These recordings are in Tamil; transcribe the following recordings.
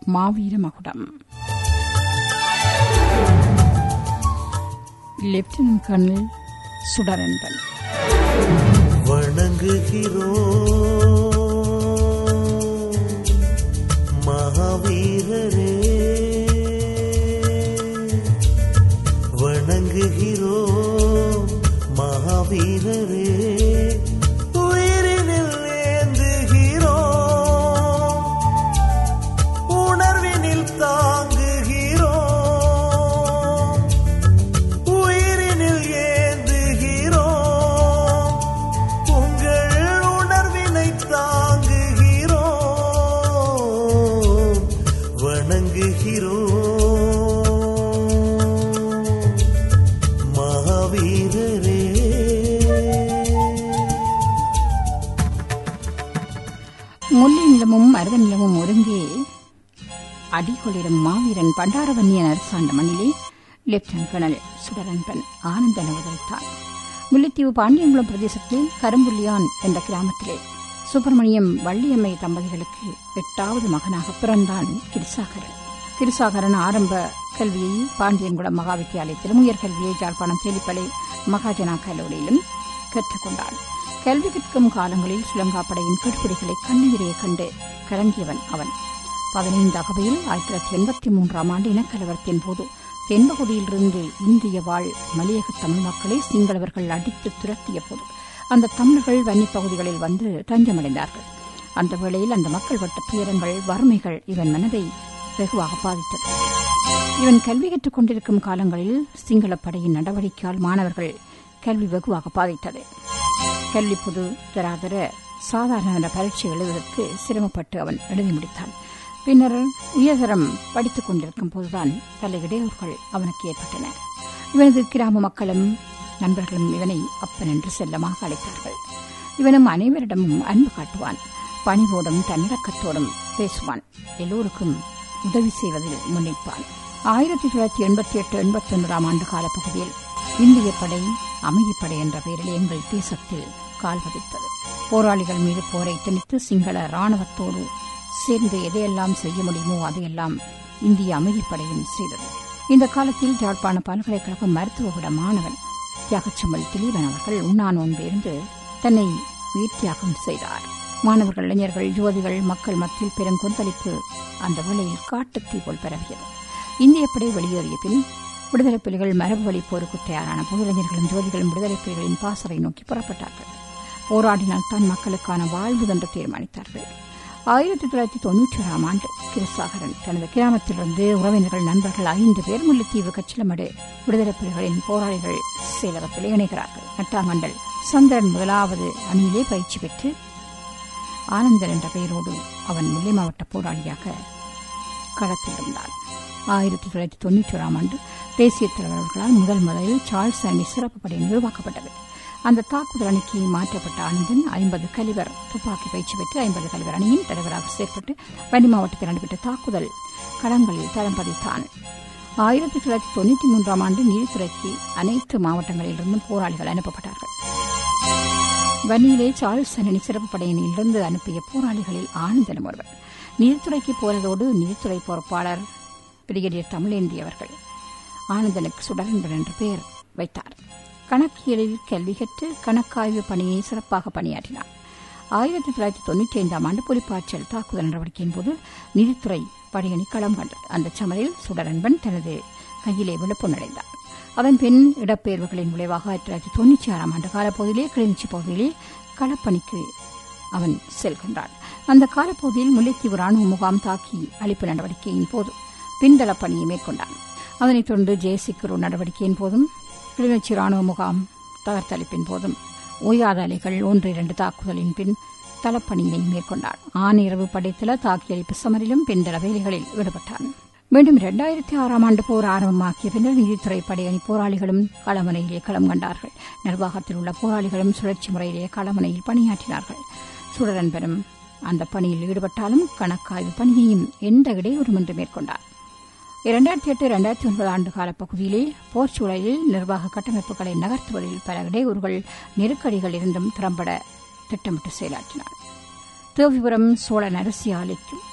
மாவீர மகுடம் லெப்டினன்ட் கர்னல் சுடரன்பன் வணங்குகிறோம் மகாவீரரே வணங்குகிறோம் மகாவீரரே உயிரினில் ஏந்துகிறோம் உணர்வினில் தாங்குகிறோம் உயிரினில் ஏந்துகிறோம் உங்கள் உணர்வினை தாங்குகிறோம் வணங்குகிறோம் மகாவீரரே முல்லை நிலமும் மருத நிலமும் ஒருங்கே அடிகொளிரும் மாவீரன் பண்டாரவன்னியன் அரசாண்ட மண்ணிலே லெப்டினன்ட் கர்னல் சுடரன்பன் ஆனந்தன் அவதரித்தார் முல்லைத்தீவு பாண்டியங்குளம் பிரதேசத்தில் கரும்புள்ளியான் என்ற கிராமத்திலே சுப்பிரமணியம் வள்ளியம்மை தம்பதிகளுக்கு எட்டாவது மகனாக பிறந்தான் கிருசாகரன் கிருசாகரன் ஆரம்ப கல்வியை பாண்டியன்குளம் மகா வித்தியாலயத்திலும் உயர்கல்வியை ஜாழ்ப்பாணம் தேலிப்பளை மகாஜனா கல்லூரியிலும் கற்றுக்கொண்டான் கல்வி கற்கும் காலங்களில் சுலங்காப்படையின் கெடுபிடிகளை கண்ணெதிரே கண்டு கலங்கியவன் அவன் பதினைந்து அகவையில் ஆயிரத்தி தொள்ளாயிரத்தி எண்பத்தி மூன்றாம் ஆண்டு இனக்கலவரத்தின் போது தென்பகுதியிலிருந்து இந்திய வாழ் மலையக தமிழ் மக்களை சிங்களவர்கள் அடித்து துரத்திய போது அந்த தமிழர்கள் வன்னி பகுதிகளில் வந்து தஞ்சமடைந்தார்கள் அந்த வேளையில் அந்த மக்கள் பட்ட துயரங்கள் வறுமைகள் இவன் மனதை வெகுவாக பாதித்தது இவன் கல்வி கற்றுக் கொண்டிருக்கும் காலங்களில் சிங்களப் படையின் நடவடிக்கையால் மாணவர்கள் கல்வி வெகுவாக பாதித்தது கல்வி பொது தராதர சாதாரண பரீட்சை எழுதுவதற்கு சிரமப்பட்டு அவன் எழுதி முடித்தான் பின்னர் உயர்தரம் படித்துக் கொண்டிருக்கும் போதுதான் பல இடையூறுகள் அவனுக்கு ஏற்பட்டன இவனது கிராம மக்களும் நண்பர்களும் இவனை அப்பன் என்று செல்லமாக அழைத்தார்கள் இவனும் அனைவரிடமும் அன்பு காட்டுவான் பணிவோடும் தன்னிறக்கத்தோடும் பேசுவான் எல்லோருக்கும் உதவி செய்வதில் முன்னிற்பான் ஆயிரத்தி தொள்ளாயிரத்தி எண்பத்தி எட்டு எண்பத்தி ஒன்பதாம் ஆண்டு காலப்பகுதியில் இந்திய படை அமைதிப்படை என்ற பெயரில் எங்கள் தேசத்தில் கால் பதித்தது போராளிகள் மீது போரை திணித்து சிங்கள ராணுவத்தோடு சேர்ந்து எதையெல்லாம் செய்ய முடியுமோ அதையெல்லாம் இந்திய அமைதிப்படையும் செய்தது இந்த காலத்தில் யாழ்ப்பாண பல்கலைக்கழக மருத்துவவிட மாணவன் தியாகச்சம்மல் திலீபன் அவர்கள் உண்ணா நோன்பிருந்து தன்னை உயிர்த்தியாகம் செய்தார் மாணவர்கள் இளைஞர்கள் யுவதிகள் மக்கள் மத்தியில் பெரும் கொந்தளிப்பு அந்த வேளையில் காட்டுத்தீ போல் பரவியது இந்திய படை வெளியேறிய பின் விடுதலைப் புலிகள் மரபு வழி போருக்கு தயாரான போது இளைஞர்களும் ஜோதிகளும் விடுதலைப் புலிகளின் பாசறை நோக்கி புறப்பட்டார்கள் போராடினால் தான் மக்களுக்கான வாழ்வு என்று தீர்மானித்தார்கள் ஆயிரத்தி தொள்ளாயிரத்தி தொன்னூற்றி ஓராம் ஆண்டு கிருசாகரன் தனது கிராமத்திலிருந்து உறவினர்கள் நண்பர்கள் ஐந்து பேர் முல்லைத்தீவு கச்சிலமடு விடுதலைப் புலிகளின் போராளிகள் செயலகத்தில் இணைகிறார்கள் நட்டாங்கண்டல் சந்திரன் முதலாவது அணியிலே பயிற்சி பெற்று ஆனந்தன் என்ற பெயரோடு அவன் முல்லை மாவட்ட போராளியாக களத்தில் இருந்தான் ஆயிரத்தி தொள்ளாயிரத்தி தொன்னூற்றி ஓராம் ஆண்டு தேசிய தலைவர்களால் முதல் முதலில் சார்ல்ஸ் அணி சிறப்பு படை நிர்வாக்கப்பட்டது அந்த தாக்குதல் அணிக்கு மாற்றப்பட்ட ஆனந்தன் ஐம்பது கலிவர் துப்பாக்கி பயிற்சி பெற்று ஐம்பது கலிவர் அணியின் தலைவராக செயற்பட்டு வன்னி மாவட்டத்தில் நடைபெற்ற தாக்குதல் களங்களில் தரம் பதித்தான் ஆயிரத்தி தொள்ளாயிரத்தி தொண்ணூற்றி மூன்றாம் ஆண்டு நீதித்துறைக்கு அனைத்து மாவட்டங்களிலிருந்தும் போராளிகள் அனுப்பப்பட்டார்கள் வன்னியிலே சார்ல்ஸ் அணி சிறப்பு படையினிலிருந்து அனுப்பிய போராளிகளில் ஆனந்தனும் ஒருவர் நீதித்துறைக்கு போனதோடு நீதித்துறை பொறுப்பாளர் பிரிகேடியர் தமிழேந்தி அவர்கள் ஆனந்தனுக்கு சுடரன்பன் என்று பெயர் வைத்தார் கணக்கியலில் கல்வி கற்று கணக்காய்வு பணியை சிறப்பாக பணியாற்றினார் ஆயிரத்தி தொள்ளாயிரத்தி தொன்னூற்றி ஐந்தாம் ஆண்டு புலிப்பாய்ச்சல் தாக்குதல் நடவடிக்கையின் போது நீதித்துறை படையணி களம் கண்டது அந்த சமரில் சுடரன்பன் தனது கையிலே விழுப்புணடைந்தார் அதன் பின் இடப்பெயர்வுகளின் விளைவாக ஆயிரத்தி தொள்ளாயிரத்தி தொன்னூற்றி ஆறாம் ஆண்டு காலப்பகுதியிலே கிளிநொச்சி பகுதியிலே களப்பணிக்கு அவன் செல்கின்றான் அந்த காலப்பகுதியில் முல்லைத்தீவு ராணுவ முகாம் தாக்கி அழிப்பு நடவடிக்கையின் போது பின்தள பணியை மேற்கொண்டான் அதனைத் தொடர்ந்து ஜெயசிக்குரு நடவடிக்கையின் போதும் கிளிநொச்சி ராணுவ முகாம் தகர்த்தளிப்பின் போதும் ஓயாத அலைகள் ஒன்று இரண்டு தாக்குதலின் பின் தளப்பணியை மேற்கொண்டார் ஆனிரவு படைத்தள தாக்கியளிப்பு சமரிலும் பின்தள வேலைகளில் ஈடுபட்டான் மீண்டும் இரண்டாயிரத்தி ஆறாம் ஆண்டு போர் ஆரம்பமாக்கிய பின்னர் நீதித்துறை படையணி போராளிகளும் களமுனையிலே களம் கண்டார்கள் நிர்வாகத்தில் உள்ள போராளிகளும் சுழற்சி முறையிலே களமுனையில் பணியாற்றினார்கள் சுடரன்பெரும் அந்த பணியில் ஈடுபட்டாலும் கணக்காய்வு பணியையும் எந்த இடையூறுமின்றி மேற்கொண்டார் இரண்டாயிரத்தி எட்டு இரண்டாயிரத்தி ஒன்பது ஆண்டு கால பகுதியிலே போர் சூழலில் நிர்வாக கட்டமைப்புகளை நகர்த்துவதில் பல இடையூறுகள் நெருக்கடிகள் இருந்தும் திறம்பட திட்டமிட்டு செயலாற்றினார் தேவிபுரம் சோழ நரசி ஆலைக்கும்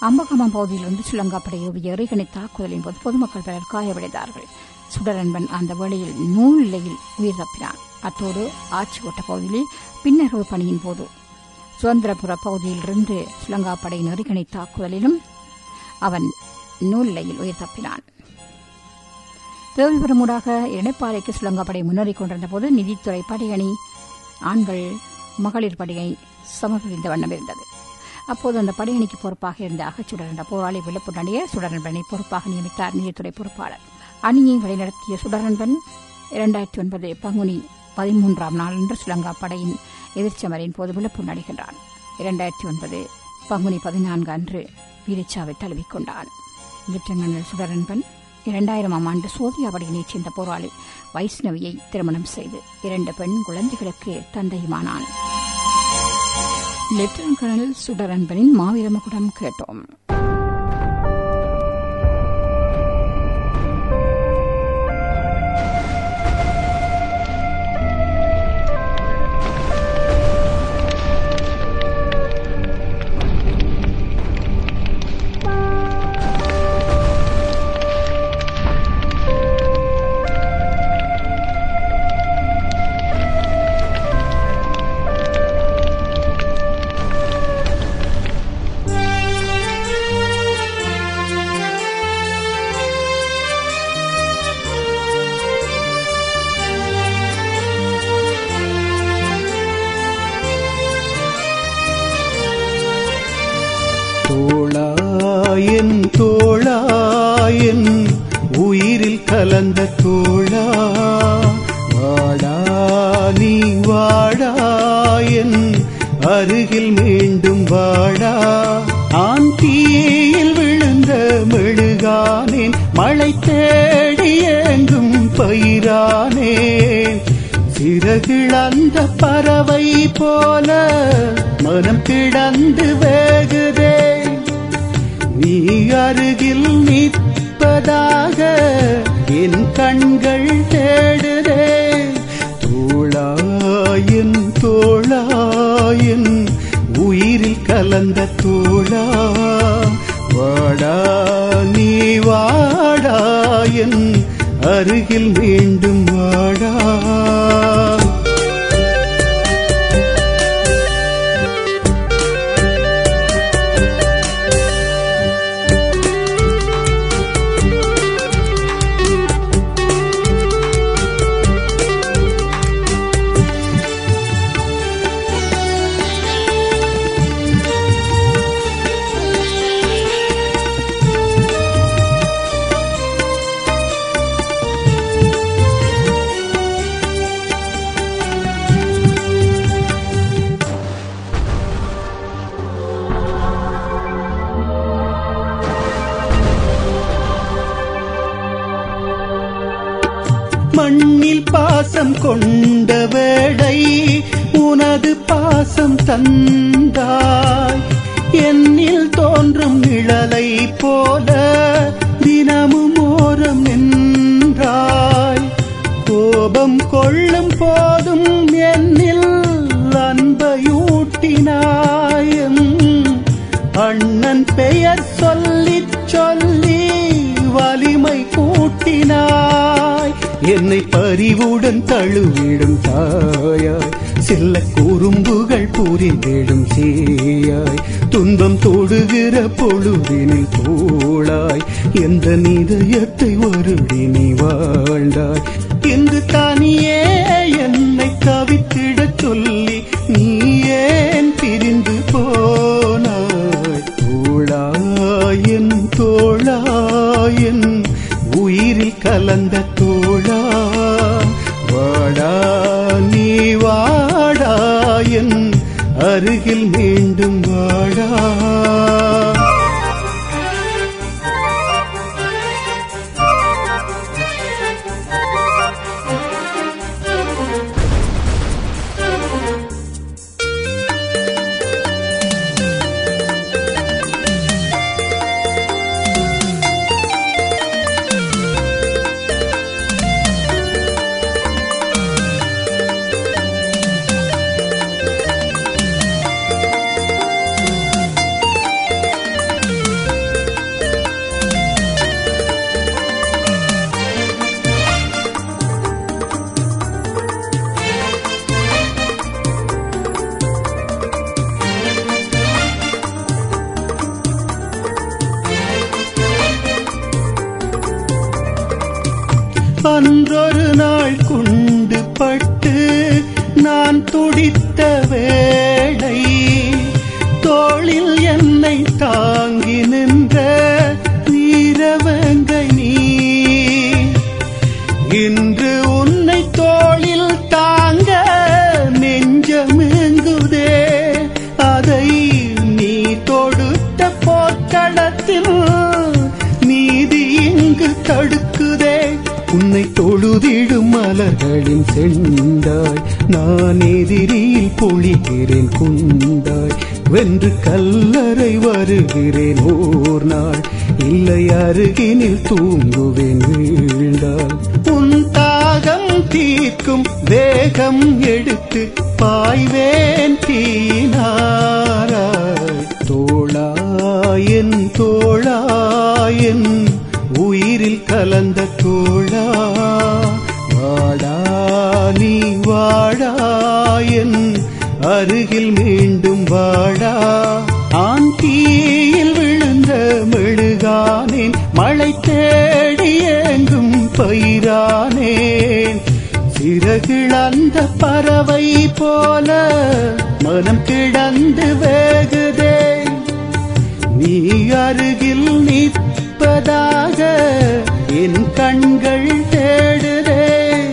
அம்பகமம் பகுதியிலிருந்து சுலங்காப்படை ஏவிய எறிகணை தாக்குதலின் போது பொதுமக்கள் பலர் காயமடைந்தார்கள் சுடரன்பன் அந்த வேளையில் நூல் நிலையில் உயிர் தப்பினான் அத்தோடு ஆட்சிக்கோட்ட பகுதியில் பின்னரவு பணியின் போது சுதந்திரபுர பகுதியிலிருந்து சுலங்காப்படையின் எறிகணை தாக்குதலிலும் அவன் நூல் நிலையில் உயிர் தப்பினான் தேவிபுரமூடாக இணைப்பாறைக்கு சுலங்கப்படை முன்னேறிக் கொண்டிருந்த போது நிதித்துறை படையணி ஆண்கள் மகளிர் படையை சமர்ப்பித்த வண்ணம் இருந்தது அப்போது அந்த படையணிக்கு பொறுப்பாக இருந்த அகச்சுடர் என்ற போராளி விழுப்புணடைய சுடரன்பனை பொறுப்பாக நியமித்தார் நீதித்துறை பொறுப்பாளர் அணியை வழிநடத்திய சுடரன்பன் இரண்டாயிரத்தி ஒன்பது பங்குனி பதிமூன்றாம் நாளன்று ஸ்ரீலங்கா படையின் எதிர்ச்சமரின் போது விழுப்பு நடைகின்றான் இரண்டாயிரத்தி ஒன்பது பங்குனி பதினான்கு அன்று வீரச்சாவை தழுவிக்கொண்டான் லெப்டினன்ட் சுடரன்பன் இரண்டாயிரமாம் ஆண்டு சோதியா படையினைச் சேர்ந்த போராளி வைஷ்ணவியை திருமணம் செய்து இரண்டு பெண் குழந்தைகளுக்கு தந்தையுமானான் லெப்டினன்ட் கர்னல் சுடரன்பனின் மாவீரமகுடம் கேட்டோம் தோளாயன் தோளாயன் உயிரில் கலந்த தோளா வாடா நீ வாடாயன் அருகில் மீண்டும் வாடா ஆன் தீயில் விழுந்த மெழுகானேன் மழை தேடி எங்கும் பயிரானேன் சிறகிழந்த பறவை போல மனம் கிடந்து வேகுதே நீ அருகில் நிற்பதாக என் கண்கள் தேடுதே தோளாயின் தோளாயின் உயிரில் கலந்த தோளா வாடா நீ வாடாயன் அருகில் மீண்டும் வாடா மண்ணில் பாசம் கொண்ட வேளை உனது பாசம் தந்தாய் என்னில் தோன்றும் நிழலை போல தினமும் ஓரம் நின்றாய் கோபம் கொள்ளும் போதும் என்னில் அன்பையூட்டினாய் என் அண்ணன் பெயர் சொல்லிச் சொல்லி வலிமை கூட்டினாய் என்னை பறிவுடன் தழுவிடும் தாயாய் செல்ல குறும்புகள் புரிந்திடும் சேயாய் துன்பம் தொடுகிற பொழுதினில் தோளாய் எந்த நிதயத்தை வருடி நீ வாழ்ந்தாய் இன்று தனியே என்னை தவித்திடச் சொல்லி நீ ஏன் பிரிந்து போனாய் தோளாயன் தோளாயன் உயிரில் கலந்த தோளா வாடா நீ வாடாயன் அருகில் மீண்டும் வாடா அன்றொரு நாள் குண்டு பட்டு நான் துடித்த வேளை தோளில் என்னை தாங்கி நின்ற வீரவங்கை நீ இன்று உன்னை தோளில் தாங்க நெஞ்சமெங்குதே அதை நீ தொடுத்த போர்க்களத்தில் நீதி இங்கு தடுக்குதே உன்னை தொழுதிடும் மலர்களின் செண்டாய் நான் எதிரில் பொழிகிறேன் குண்டாய் வென்று கல்லறை வருகிறேன் ஓர் நாள் இல்லை அருகினில் தூங்குவேன் வீழ்ந்தாள் உன் தாகம் தீர்க்கும் வேகம் எடுத்து பாய்வேன் தீனாராய் தோளாயன் தோளாயன் உயிரில் கலந்த தோழா வாடா நீ வாடாயன் அருகில் மீண்டும் வாடா ஆன் தீயில் விழுந்த மெழுகானேன் மழை தேடி எங்கும் பயிரானேன் சிறகிழந்த பறவை போல மனம் கிடந்து வேகுதே நீ அருகில் நிற்பதாக என் கண்கள் தேடுதே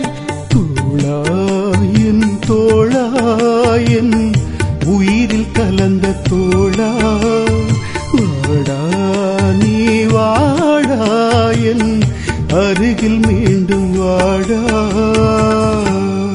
தோளாயின் தோளாயின் உயிரில் கலந்த தோளா வாடா நீ வாடாயன் அருகில் மீண்டும் வாடா